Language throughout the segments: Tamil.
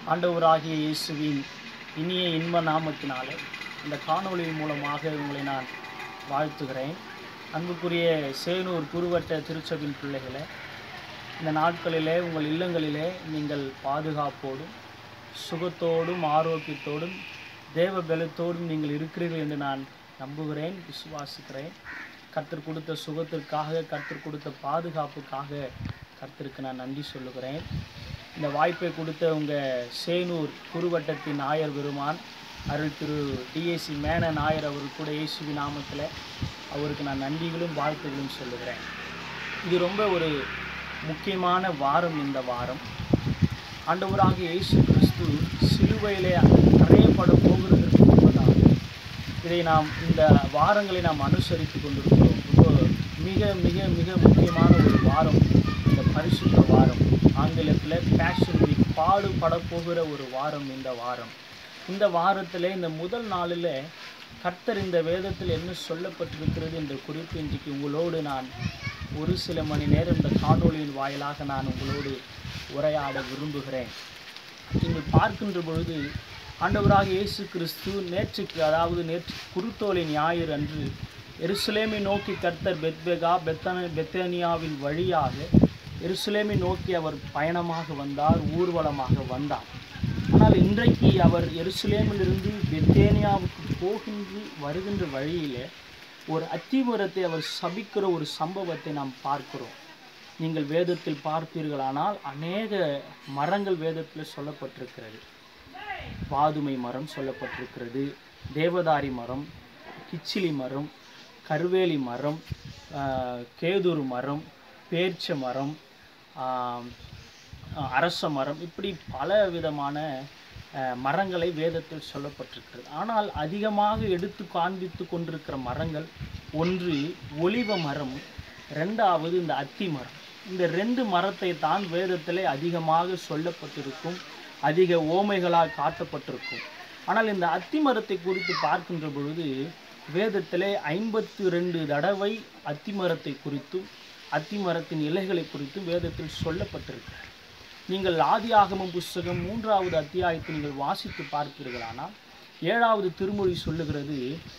ஆண்டவராகிய இயேசுவின் இனிய இன்ப நாமத்தினாலே இந்த காணொளி மூலமாக உங்களை நான் வாழ்த்துகிறேன் அன்புக்குரிய சேனூர் குருவட்ட திருச்சபின் பிள்ளைகளே இந்த நாட்களிலே உங்கள் இல்லங்களிலே நீங்கள் பாதுகாப்போடும் சுகத்தோடும் ஆரோக்கியத்தோடும் தேவ பலத்தோடும் நீங்கள் இருக்கிறீர்கள் என்று நான் நம்புகிறேன் விசுவாசிக்கிறேன் கர்த்தர் கொடுத்த சுகத்திற்காக கர்த்தர் கொடுத்த பாதுகாப்புக்காக கர்த்தருக்கு நான் நன்றி சொல்லுகிறேன் இந்த வாய்ப்பை கொடுத்த உங்கள் சேனூர் குருவட்டத்தின் நாயர் பெருமான் அருள் திரு டிஏசி மேன நாயர் அவர் கூட இயேசுவி நாமத்தில் அவருக்கு நான் நன்றிகளும் வாழ்த்துகளும் சொல்லுகிறேன் இது ரொம்ப ஒரு முக்கியமான வாரம் இந்த வாரம் ஆண்டவராக இயேசு கிறிஸ்து சிலுவையிலே அறையப்பட போகிறதற்கு முன்பதாக இதை நாம் இந்த வாரங்களை நாம் அனுசரித்து கொண்டிருக்கிறோம் ரொம்ப மிக மிக மிக முக்கியமான ஒரு வாரம் இந்த பரிசுத்த வாரம் ஆங்கிலத்தில் பேஷன் வீக் பாடுபட போகிற ஒரு வாரம் இந்த வாரம் இந்த வாரத்தில் இந்த முதல் நாளில் கர்த்தர் இந்த வேதத்தில் என்ன சொல்லப்பட்டிருக்கிறது என்ற குறிப்பு இன்றைக்கு உங்களோடு நான் ஒரு சில மணி நேரம் இந்த காணொளியின் வாயிலாக நான் உங்களோடு உரையாட விரும்புகிறேன் நீங்கள் பார்க்கின்ற பொழுது ஆண்டவராக இயேசு கிறிஸ்து நேற்றுக்கு அதாவது நேற்று குருத்தோலை ஞாயிறு அன்று எருசலேமை நோக்கி கர்த்தர் பெத்பெகா பெத்தன பெத்தேனியாவின் வழியாக எருசலேமை நோக்கி அவர் பயணமாக வந்தார் ஊர்வலமாக வந்தார் ஆனால் இன்றைக்கு அவர் எருசலேமிலிருந்து பெத்தேனியாவுக்கு போகின்ற வருகின்ற வழியிலே ஒரு அத்திமரத்தை அவர் சபிக்கிற ஒரு சம்பவத்தை நாம் பார்க்கிறோம் நீங்கள் வேதத்தில் பார்ப்பீர்களானால் அநேக மரங்கள் வேதத்தில் சொல்லப்பட்டிருக்கிறது வாதுமை மரம் சொல்லப்பட்டிருக்கிறது தேவதாரி மரம் கிச்சிலி மரம் கருவேலி மரம் ஆஹ், கேதுரு மரம் பேர்ச்ச மரம் ஆஹ், அரச மரம் இப்படி பல விதமான ஆஹ், மரங்களை வேதத்தில் சொல்லப்பட்டிருக்கிறது ஆனால் அதிகமாக எடுத்து காண்பித்து கொண்டிருக்கிற மரங்கள் ஒன்று ஒலிவ மரம் ரெண்டாவது இந்த அத்தி மரம் இந்த ரெண்டு மரத்தை தான் வேதத்திலே அதிகமாக சொல்லப்பட்டிருக்கும் அதிக ஓமைகளால் காட்டப்பட்டிருக்கும் ஆனால் இந்த அத்தி மரத்தை குறித்து பார்க்கின்ற பொழுது வேதத்திலே ஐம்பத்தி ரெண்டு தடவை அத்தி மரத்தை குறித்தும் அத்தி மரத்தின் இலைகளை குறித்தும் வேதத்தில் சொல்லப்பட்டிருக்கிறது நீங்கள் ஆதியாகமம் புஸ்தகம் மூன்றாவது அத்தியாயத்தை நீங்கள் வாசித்து பார்ப்பீர்களானால் ஏழாவது திருமொழி சொல்லுகிறது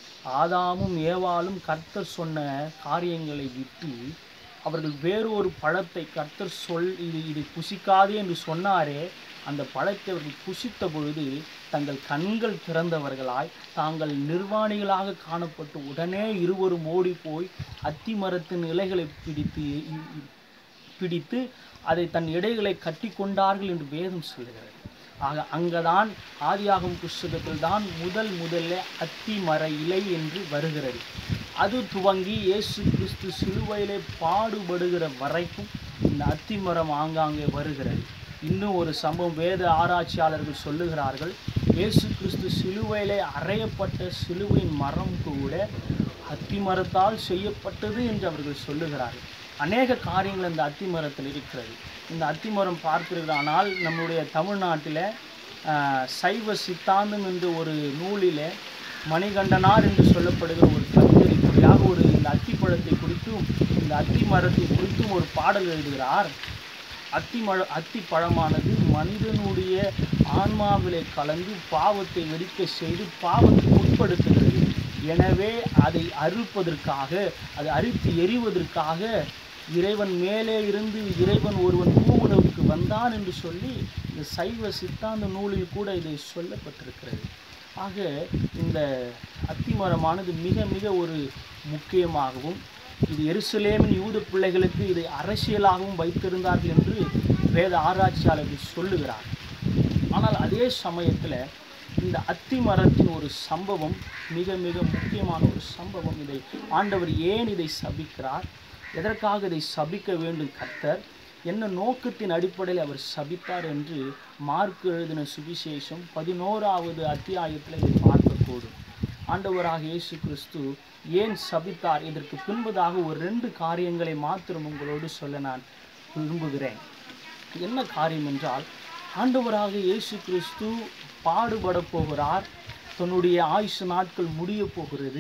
ஆதாமும் ஏவாளும் கர்த்தர் சொன்ன காரியங்களை விட்டு அவர்கள் வேறொரு பழத்தை கர்த்தர் சொல் இது இது புசிக்காதே என்று சொன்னாரே அந்த பழத்தை அவர்கள் புசித்த பொழுது தங்கள் கண்கள் திறந்தவர்களாய் தாங்கள் நிர்வாணிகளாக காணப்பட்டு உடனே இருவரும் ஓடி போய் அத்தி மரத்தின் இலைகளை பிடித்து இ- இ- பிடித்து அதை தன் இடைகளை கட்டி கொண்டார்கள் என்று வேதம் சொல்லுகிறது ஆக அங்கதான் ஆதியாகும் புஸ்தகத்தில் தான் முதல் முதல்ல அத்தி மர இலை என்று வருகிறது அது துவங்கி இயேசு கிறிஸ்து சிலுவையிலே பாடுபடுகிற வரைக்கும் இந்த அத்தி மரம் ஆங்காங்கே வருகிறது இன்னும் ஒரு சம்பவம் வேத ஆராய்ச்சியாளர்கள் சொல்லுகிறார்கள் இயேசு கிறிஸ்து சிலுவையிலே அறையப்பட்ட சிலுவையின் மரம் கூட அத்தி மரத்தால் செய்யப்பட்டது என்று அவர்கள் சொல்லுகிறார்கள் அநேக காரியங்கள் இந்த அத்தி மரத்தில் இருக்கிறது இந்த அத்தி மரம் பார்க்கிறதானால் நம்முடைய தமிழ்நாட்டில் ஆஹ், சைவ சித்தாந்தம் என்ற ஒரு நூலில் மணிகண்டனார் என்று சொல்லப்படுகிற ஒரு கவிஞர் இப்படியாக ஒரு இந்த அத்தி பழத்தை குறித்தும் இந்த அத்தி மரத்தை குறித்தும் ஒரு பாடல் எழுதுகிறார் அத்தி மழ அத்தி பழமானது மனிதனுடைய ஆன்மாவிலே கலந்து பாவத்தை வெடிக்க செய்து பாவத்தை உட்படுத்துகிறது எனவே அதை அறுப்பதற்காக அதை அரித்து எறிவதற்காக இறைவன் மேலே இருந்து இறைவன் ஒருவன் பூவுலகுக்கு வந்தான் என்று சொல்லி இந்த சைவ சித்தாந்த நூலில் கூட இதை சொல்லப்பட்டிருக்கிறது ஆக இந்த அத்திமரமானது மிக மிக ஒரு முக்கியமாகவும் இது எருசலேமின் யூத பிள்ளைகளுக்கு இதை அரசியலாகவும் வைத்திருந்தார்கள் என்று வேத ஆராய்ச்சியாளர்கள் சொல்லுகிறார்கள் ஆனால் அதே சமயத்தில் இந்த அத்தி மரத்தின் ஒரு சம்பவம் மிக மிக முக்கியமான ஒரு சம்பவம் இதை ஆண்டவர் ஏன் இதை சபிக்கிறார் எதற்காக இதை சபிக்க வேண்டும் கர்த்தர் என்ன நோக்கத்தின் அடிப்படையில் அவர் சபித்தார் என்று மார்க் எழுதின சுவிசேஷம் பதினோராவது அத்தியாயத்தில் இதை பார்க்கக்கூடும் ஆண்டவராக இயேசு கிறிஸ்து ஏன் சபித்தார் இதற்கு பின்பதாக ஒரு ரெண்டு காரியங்களை மாத்திரம் உங்களோடு சொல்ல நான் விரும்புகிறேன் என்ன காரியம் என்றால் ஆண்டவராக இயேசு கிறிஸ்து பாடுபட போகிறார் தன்னுடைய ஆயுசு நாட்கள் முடிய போகிறது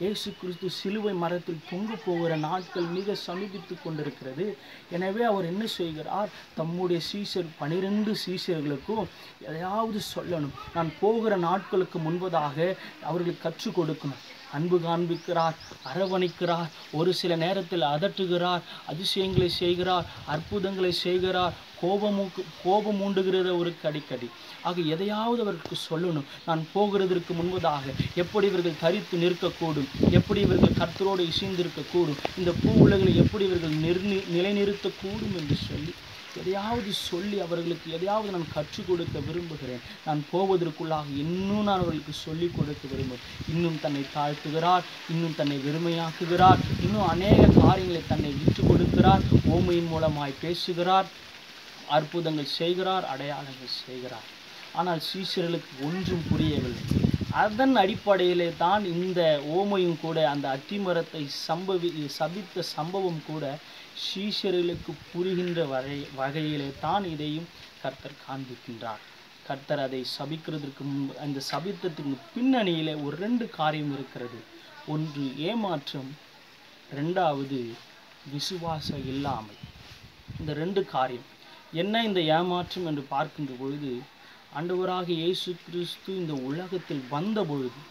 இயேசு கிறிஸ்து சிலுவை மரத்தில் தொங்கு போகிற நாட்கள் மிக சமீபித்து கொண்டிருக்கிறது எனவே அவர் என்ன செய்கிறார் தம்முடைய சீஷர் பனிரெண்டு சீஷர்களுக்கும் எதையாவது சொல்லணும் நான் போகிற நாட்களுக்கு முன்பதாக அவர்களுக்கு கற்றுக் கொடுக்கணும் அன்பு காண்பிக்கிறார் அரவணைக்கிறார் ஒரு சில நேரத்தில் அதட்டுகிறார் அதிசயங்களை செய்கிறார் அற்புதங்களை செய்கிறார் கோபமுக்கு கோபம் ஊண்டுகிறத ஒரு கடிக்கடி ஆக எதையாவது அவருக்கு சொல்லணும் நான் போகிறதற்கு முன்பதாக எப்படி இவர்கள் தரித்து நிற்கக்கூடும் எப்படி இவர்கள் கர்த்தரோடு இசைந்திருக்கக்கூடும் இந்த பூ உலகில் எப்படி இவர்கள் நிர்ணி நிலைநிறுத்தக்கூடும் என்று சொல்லி எதையாவது சொல்லி அவர்களுக்கு எதையாவது நான் கற்றுக் கொடுக்க விரும்புகிறேன் நான் போவதற்குள்ளாக இன்னும் நான் அவர்களுக்கு சொல்லிக் கொடுக்க விரும்புகிறேன் இன்னும் தன்னை தாழ்த்துகிறார் இன்னும் தன்னை வெறுமையாக்குகிறார் இன்னும் அநேக காரியங்களை தன்னை விட்டு கொடுக்கிறார் ஓமையின் மூலமாய் பேசுகிறார் அற்புதங்கள் செய்கிறார் அடையாளங்கள் செய்கிறார் ஆனால் சீஷர்களுக்கு ஒன்றும் புரியவில்லை அதன் அடிப்படையிலே தான் இந்த ஓமையும் கூட அந்த அத்திமரத்தை சம்பவி சபித்த சம்பவம் கூட சீஷர்களுக்கு புரிகின்ற வகை வகையிலே தான் இதையும் கர்த்தர் காண்பிக்கின்றார் கர்த்தர் அதை சபிக்கிறதுக்கு முன்பு அந்த சபித்தத்துக்கு பின்னணியிலே ஒரு ரெண்டு காரியம் இருக்கிறது ஒன்று ஏமாற்றம் ரெண்டாவது விசுவாசம் இல்லாமை இந்த ரெண்டு காரியம் என்ன இந்த ஏமாற்றம் என்று பார்க்கின்ற பொழுது ஆண்டவராக இயேசு கிறிஸ்து இந்த உலகத்தில் வந்த பொழுது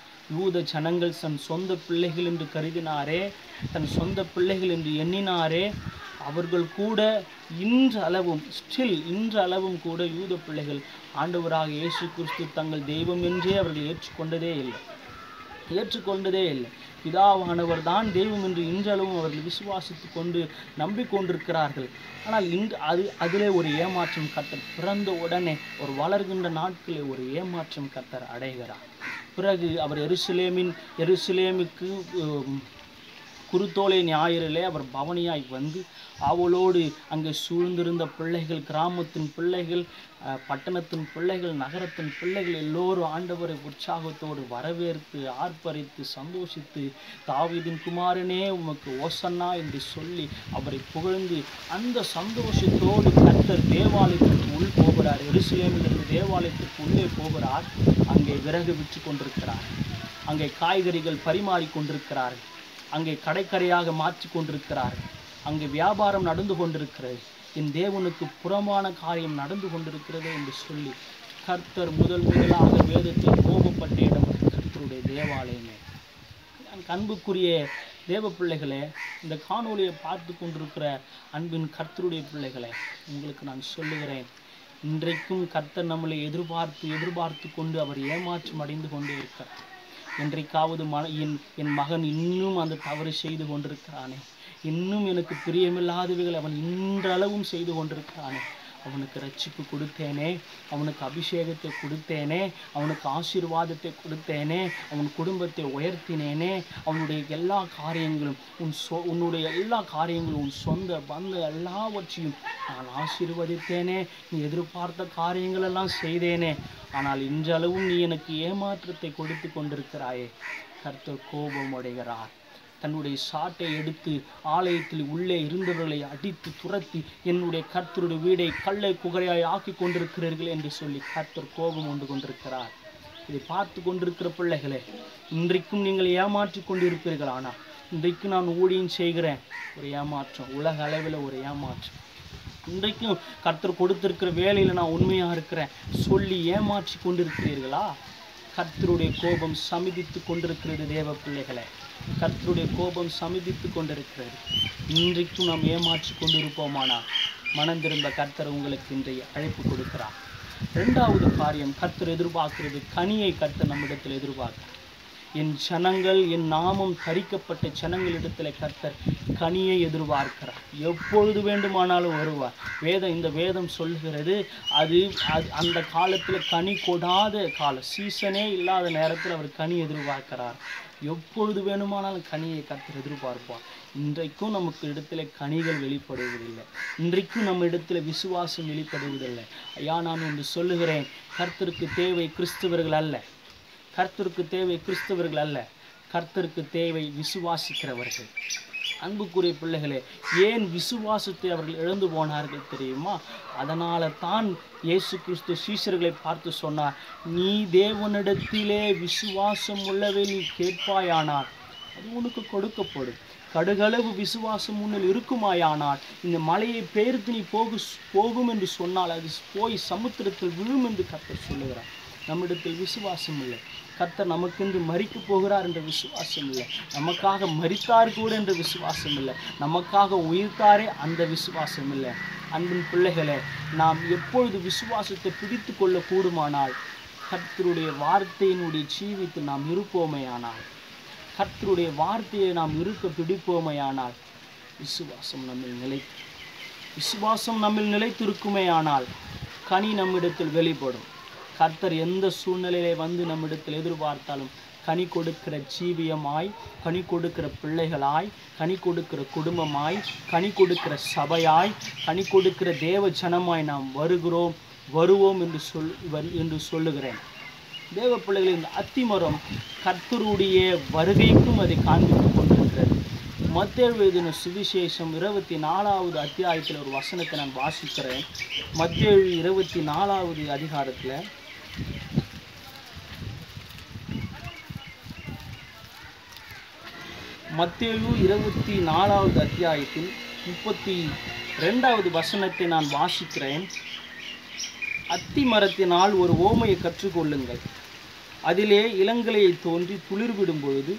யூத ஜனங்கள் தன் சொந்த பிள்ளைகள் என்று கருதினாரே தன் சொந்த பிள்ளைகள் என்று எண்ணினாரே அவர்கள் கூட இன்றளவும் ஸ்டில் இன்றளவும் கூட யூத பிள்ளைகள் ஆண்டவராக இயேசு கிறிஸ்து தங்கள் தெய்வம் என்றே அவர்கள் ஏற்றுக்கொண்டதே இல்லை ஏற்றுக்கொண்டதே இல்லை பிதாவானவர் தான் தெய்வம் என்று இன்றளவும் அவர்கள் விசுவாசித்து கொண்டு நம்பிக்கொண்டிருக்கிறார்கள் ஆனால் இன்று அது அதிலே ஒரு ஏமாற்றம் கர்த்தர் பிறந்த உடனே ஒரு வளர்கின்ற நாட்களே ஒரு ஏமாற்றம் கர்த்தர் அடைகிறார் பிறகு அவர் எருசலேமின் எருசலேமுக்கு உம், குருத்தோலை ஞாயிறிலே அவர் பவனியாய் வந்து அவளோடு அங்கே சூழ்ந்திருந்த பிள்ளைகள் கிராமத்தின் பிள்ளைகள் அஹ், பட்டணத்தின் பிள்ளைகள் நகரத்தின் பிள்ளைகள் எல்லோரும் ஆண்டவரை உற்சாகத்தோடு வரவேற்று ஆர்ப்பரித்து சந்தோஷித்து தாவீதின் குமாரனே உமக்கு ஓசன்னா என்று சொல்லி அவரை புகழ்ந்து அந்த சந்தோஷத்தோடு கர்த்தர் தேவாலயத்திற்கு உள் போகிறார் எருசலேமிலிருந்து தேவாலயத்திற்கு உள்ளே போகிறார் அங்கே விறகு விற்று கொண்டிருக்கிறார் அங்கே காய்கறிகள் பரிமாறிக் கொண்டிருக்கிறார்கள் அங்கே கடைக்கரையாக மாற்றி கொண்டிருக்கிறார்கள் அங்கே வியாபாரம் நடந்து கொண்டிருக்கிறது என் தேவனுக்கு புறமான காரியம் நடந்து கொண்டிருக்கிறது என்று சொல்லி கர்த்தர் முதல் முதலாக வேதத்தில் கோபப்பட்ட இடம் கர்த்தருடைய தேவாலயமே எனக்கு அன்புக்குரிய தேவ பிள்ளைகளே இந்த காணொளியை பார்த்து கொண்டிருக்கிற அன்பின் கர்த்தருடைய பிள்ளைகளே உங்களுக்கு நான் சொல்லுகிறேன் இன்றைக்கும் கர்த்தர் நம்மளை எதிர்பார்த்து எதிர்பார்த்து கொண்டு அவர் ஏமாற்றம் அடைந்து கொண்டே இருக்கிறார் என்றைக்காவது மன என் என் மகன் இன்னும் அந்த தவறு செய்து கொண்டிருக்கிறானே இன்னும் எனக்கு பிரியமில்லாதவைகள் அவன் இன்றளவும் செய்து கொண்டிருக்கிறானே அவனுக்கு ரட்சிப்பு கொடுத்தேனே அவனுக்கு அபிஷேகத்தை கொடுத்தேனே அவனுக்கு ஆசீர்வாதத்தை கொடுத்தேனே அவன் குடும்பத்தை உயர்த்தினேனே அவனுடைய எல்லா காரியங்களும் உன் சொ உன்னுடைய எல்லா காரியங்களும் உன் சொந்த பந்த எல்லாவற்றையும் நான் ஆசீர்வதித்தேனே நீ எதிர்பார்த்த காரியங்கள் எல்லாம் செய்தேனே ஆனால் இன்றளவும் நீ எனக்கு ஏமாற்றத்தை கொடுத்து கொண்டிருக்கிறாயே கர்த்தர் கோபம் அடைகிறார் தன்னுடைய சாட்டை எடுத்து ஆலயத்தில் உள்ளே இருந்தவர்களை அடித்து துரத்தி என்னுடைய கர்த்தருடைய வீடை கல்லை குகையாய் ஆக்கி கொண்டிருக்கிறீர்கள் என்று சொல்லி கர்த்தர் கோபம் கொண்டு கொண்டிருக்கிறார் இதை பார்த்து கொண்டிருக்கிற பிள்ளைகளே இன்றைக்கும் நீங்கள் ஏமாற்றி கொண்டிருப்பீர்கள் ஆனால் இன்றைக்கு நான் ஊழியம் செய்கிறேன் ஒரு ஏமாற்றம் உலக அளவில் ஒரு ஏமாற்றம் இன்றைக்கும் கர்த்தர் கொடுத்திருக்கிற வேலையில் நான் உண்மையாக இருக்கிறேன் சொல்லி ஏமாற்றி கொண்டிருக்கிறீர்களா கர்த்தருடைய கோபம் சமிதித்து கொண்டிருக்கிறது தேவ பிள்ளைகளே கர்த்தருடைய கோபம் சமிதித்து கொண்டிருக்கிறது இன்றைக்கும் நாம் ஏமாற்றி கொண்டிருப்போமானால் மனம் திரும்ப கர்த்தர் உங்களுக்கு இன்றைய அழைப்பு கொடுக்கிறார் ரெண்டாவது காரியம் கர்த்தர் எதிர்பார்க்கிறது கனியை கர்த்தர் நம்மிடத்தில் எதிர்பார்க்கிறார் என் ஜனங்கள் என் நாமம் தரிக்கப்பட்ட ஜனங்களிடத்தில் கர்த்தர் கனியை எதிர்பார்க்கிறார் எப்பொழுது வேண்டுமானாலும் வருவார் வேதம் இந்த வேதம் சொல்கிறது அது அது அந்த காலத்தில் கனி கொடாத காலம் சீசனே இல்லாத நேரத்தில் அவர் கனி எதிர்பார்க்கிறார் எப்பொழுது வேணுமானாலும் கனியை கர்த்தர் எதிர்பார்ப்பார் இன்றைக்கும் நமக்கு இடத்துல கனிகள் வெளிப்படுவதில்லை இன்றைக்கும் நம்ம இடத்துல விசுவாசம் வெளிப்படுவதில்லை ஐயா நான் ஒன்று சொல்லுகிறேன் கர்த்தருக்கு தேவை கிறிஸ்தவர்கள் அல்ல கர்த்தருக்கு தேவை கிறிஸ்தவர்கள் அல்ல கர்த்தருக்கு தேவை விசுவாசிக்கிறவர்கள் அன்புக்குரிய பிள்ளைகளே ஏன் விசுவாசத்தை அவர்கள் இழந்து போனார்கள் தெரியுமா அதனால தான் இயேசு கிறிஸ்து சீஷர்களை பார்த்து சொன்னார் நீ தேவனிடத்திலே விசுவாசம் உள்ளவை நீ கேட்பாயானார் அது உனக்கு கொடுக்கப்படும் கடுகளவு விசுவாசம் உன்னில் இருக்குமாயானால் இந்த மலையை பெயர்த்து நீ போகு போகும் என்று சொன்னால் அது போய் சமுத்திரத்தில் விழும் என்று கர்த்தர் சொல்லுகிறார் நம்மிடத்தில் விசுவாசம் இல்லை கர்த்தர் நமக்கென்று மறிக்க போகிறார் என்ற விசுவாசம் இல்லை நமக்காக மரித்தார் கூட என்ற விசுவாசம் இல்லை நமக்காக உயிர்த்தாரே அந்த விசுவாசம் இல்லை அன்பின் பிள்ளைகளே நாம் எப்பொழுது விசுவாசத்தை பிடித்து கொள்ள கூடுமானால் கர்த்தருடைய வார்த்தையினுடைய ஜீவித்தில் நாம் இருப்போமேயானால் கர்த்தருடைய வார்த்தையை நாம் இருக்க பிடிப்போமேயானால் விசுவாசம் நம்மில் நிலை விசுவாசம் நம்மில் நிலைத்திருக்குமேயானால் கனி நம்மிடத்தில் வெளிப்படும் கர்த்தர் எந்த சூழ்நிலையிலே வந்து நம்மிடத்தில் எதிர்பார்த்தாலும் கனி கொடுக்கிற ஜீவியமாய் கனி கொடுக்கிற பிள்ளைகளாய் கனி கொடுக்கிற குடும்பமாய் கனி கொடுக்கிற சபையாய் கனி கொடுக்கிற தேவ ஜனமாய் நாம் வருகிறோம் வருவோம் என்று சொல் வரு- என்று சொல்லுகிறேன் தேவ பிள்ளைகள் இந்த அத்திமரம் கர்த்தருடைய வருகைக்கும் அதை காண்பித்துக் கொண்டிருக்கிறது மத்திய எழுதின சுவிசேஷம் இருபத்தி நாலாவது அத்தியாயத்தில் ஒரு வசனத்தை நான் வாசிக்கிறேன் மத்திய இருபத்தி நாலாவது அதிகாரத்தில் மத்தேயு இருபத்தி நாலாவது அத்தியாயத்தில் முப்பத்தி ரெண்டாவது வசனத்தை நான் வாசிக்கிறேன் அத்தி மரத்தினால் ஒரு ஓமையை கற்றுக்கொள்ளுங்கள் அதிலே இளங்கலையை தோன்றி துளிர்விடும் பொழுது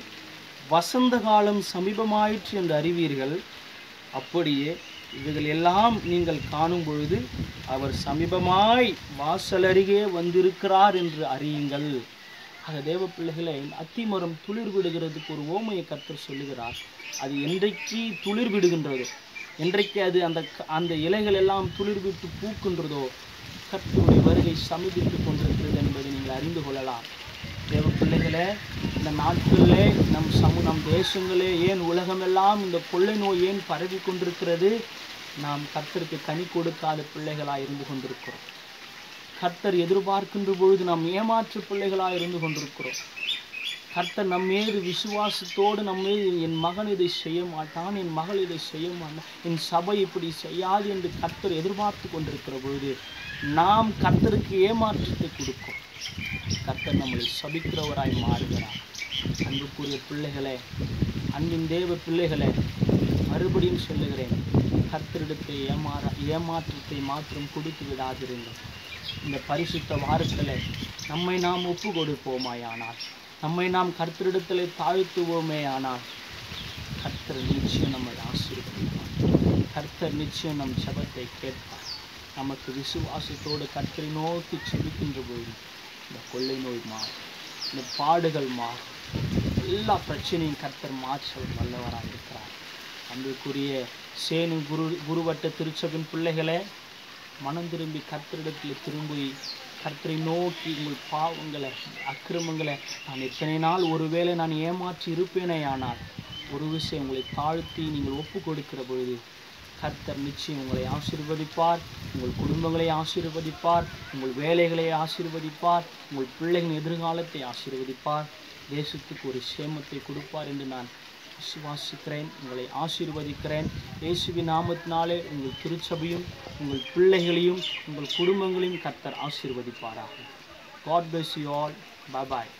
வசந்த காலம் சமீபமாயிற்று என்று அறிவீர்கள் அப்படியே இவைகள் எல்லாம் நீங்கள் காணும் பொழுது அவர் சமீபமாய் வாசலருகே வந்திருக்கிறார் என்று அறியுங்கள் ஆக தேவ பிள்ளைகளை அத்திமரம் துளிர் விடுகிறதுக்கு ஒரு ஓமையை கர்த்தர் சொல்லுகிறார் அது என்றைக்கு துளிர் விடுகின்றதோ என்றைக்கு அது அந்த க- அந்த இலைகள் எல்லாம் துளிர் விட்டு பூக்கின்றதோ கர்த்தருடைய வருகை சமீபித்துக் கொண்டிருக்கிறது என்பதை நீங்கள் அறிந்து கொள்ளலாம் தேவ பிள்ளைகளே இந்த நாட்களிலே நம் சமூ நம் தேசங்களே ஏன் உலகமெல்லாம் இந்த கொள்ளை நோய் ஏன் பரவி கொண்டிருக்கிறது நாம் கர்த்தருக்கு கனி கொடுக்காத பிள்ளைகளாய் இருந்து கொண்டிருக்கிறோம் கர்த்தர் எதிர்பார்க்கின்ற பொழுது நாம் ஏமாற்று பிள்ளைகளாய் இருந்து கொண்டிருக்கிறோம் கர்த்தர் நம் மீது விசுவாசத்தோடு நம்ம மீது என் மகன் இதை செய்ய மாட்டான் என் மகள் இதை செய்ய மாட்டான் என் சபை இப்படி செய்யாது என்று கர்த்தர் எதிர்பார்த்து கொண்டிருக்கிற பொழுது நாம் கர்த்தருக்கு ஏமாற்றத்தை கொடுக்கும் கர்த்தர் நம்மளை சபிக்கிறவராய் மாறுகிறார் அன்புக்குரிய பிள்ளைகளே அன்பின் தேவ பிள்ளைகளே மறுபடியும் சொல்லுகிறேன் கர்த்தரிடத்தை ஏமாற ஏமாற்றத்தை மாத்திரம் கொடுத்து விடாதிருங்கள் இந்த பரிசுத்த வாரத்தில் நம்மை நாம் ஒப்பு கொடுப்போமாயானால் நம்மை நாம் கர்த்தரிடத்தில் தாழ்த்துவோமே ஆனால் கர்த்தர் நிச்சயம் நம்மை ஆசீர்வதிப்பார் கர்த்தர் நிச்சயம் நம் ஜெபத்தை கேட்பார் நமக்கு விசுவாசத்தோடு கர்த்தரை நோக்கி செபிக்கின்ற பொழுது இந்த கொள்ளை நோய் மாறும் இந்த பாடுகள் மாறும் எல்லா பிரச்சனையும் கர்த்தர் மாற்ற அவர் வல்லவராக இருக்கிறார் அன்புக்குரிய சேனு குரு குருவட்ட திருச்சபின் பிள்ளைகளே மனம் திரும்பி கர்த்தரிடத்தில் திரும்பி கர்த்தரை நோக்கி உங்கள் பாவங்களை அக்கிரமங்களை நான் எத்தனை நாள் ஒருவேளை நான் ஏமாற்றி இருப்பேனே ஆனால் ஒரு விஷயம் உங்களை தாழ்த்தி நீங்கள் ஒப்பு கொடுக்கிற பொழுது கர்த்தர் நிச்சயம் உங்களை ஆசீர்வதிப்பார் உங்கள் குடும்பங்களை ஆசீர்வதிப்பார் உங்கள் வேலைகளை ஆசீர்வதிப்பார் உங்கள் பிள்ளைகளின் எதிர்காலத்தை ஆசீர்வதிப்பார் தேசத்துக்கு ஒரு சேமத்தை கொடுப்பார் என்று நான் விசுவாசிக்கிறேன் உங்களை ஆசீர்வதிக்கிறேன் இயேசுவின் நாமத்தினாலே உங்கள் திருச்சபையும் உங்கள் பிள்ளைகளையும் உங்கள் குடும்பங்களையும் கர்த்தர் ஆசீர்வதிப்பாராக God bless you all bye bye